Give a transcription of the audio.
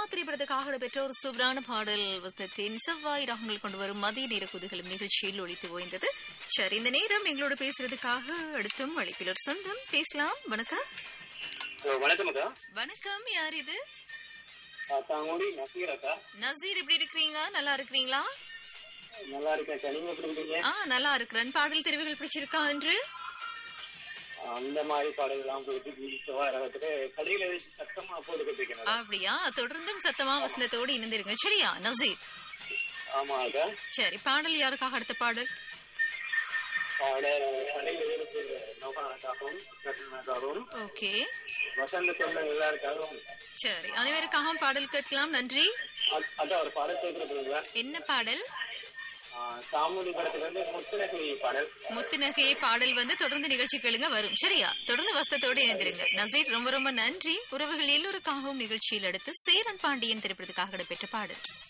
திரைப்படத்துக்காக பெற்ற ஒரு சூப்பரான பாடல் வசனத்தின் செவ்வாய் ராகங்கள் கொண்டு வரும் மதிய நேர குதுகளும் நிகழ்ச்சியில் ஒழித்து ஓய்ந்தது சரி இந்த நேரம் எங்களோட பேசுறதுக்காக அடுத்தும் அழைப்பில் ஒரு சொந்தம் பேசலாம் வணக்கம் வணக்கம் அக்கா வணக்கம் யார் இது தாங்கோடி நசீர் அக்கா நசீர் எப்படி இருக்கிறீங்க நல்லா இருக்கிறீங்களா நல்லா இருக்கேன் அக்கா நீங்க எப்படி இருக்கீங்க ஆ நல்லா இருக்கிறேன் பாடல் தெரிவுகள் பிடிச்சிருக்கா என்று அந்த மாதிரி பாடல்கள்லாம் போயிட்டு வீட்டு வரத்துக்கு கடையில சத்தமா போட்டுக்கிட்டு இருக்கேன் அப்படியா தொடர்ந்தும் சத்தமா வசந்தத்தோடு இணைந்திருங்க சரியா நசீர் ஆமா அக்கா சரி பாடல் யாருக்காக அடுத்த பாடல் பாடல் கடையில இருக்கு நோகானக்காகவும் கட்டணக்காகவும் ஓகே வசந்த சொன்ன எல்லாருக்காகவும் சரி அனைவருக்காகவும் பாடல் கேட்கலாம் நன்றி அ- அக்கா ஒரு பாடல் கேட்கறதுங்களா என்ன பாடல் சாமுடி படத்துல இருந்து முத்துலகிரி பாடல் முத்துநகை பாடல் வந்து தொடர்ந்து நிகழ்ச்சி கேளுங்க வரும் சரியா தொடர்ந்து வசத்தோடு இணைந்திருங்க நசீர் ரொம்ப ரொம்ப நன்றி உறவுகள் எல்லோருக்காகவும் நிகழ்ச்சியில் அடுத்து சேரன் பாண்டியன் திரைப்படத்துக்காக இடம்பெற்ற பாடல்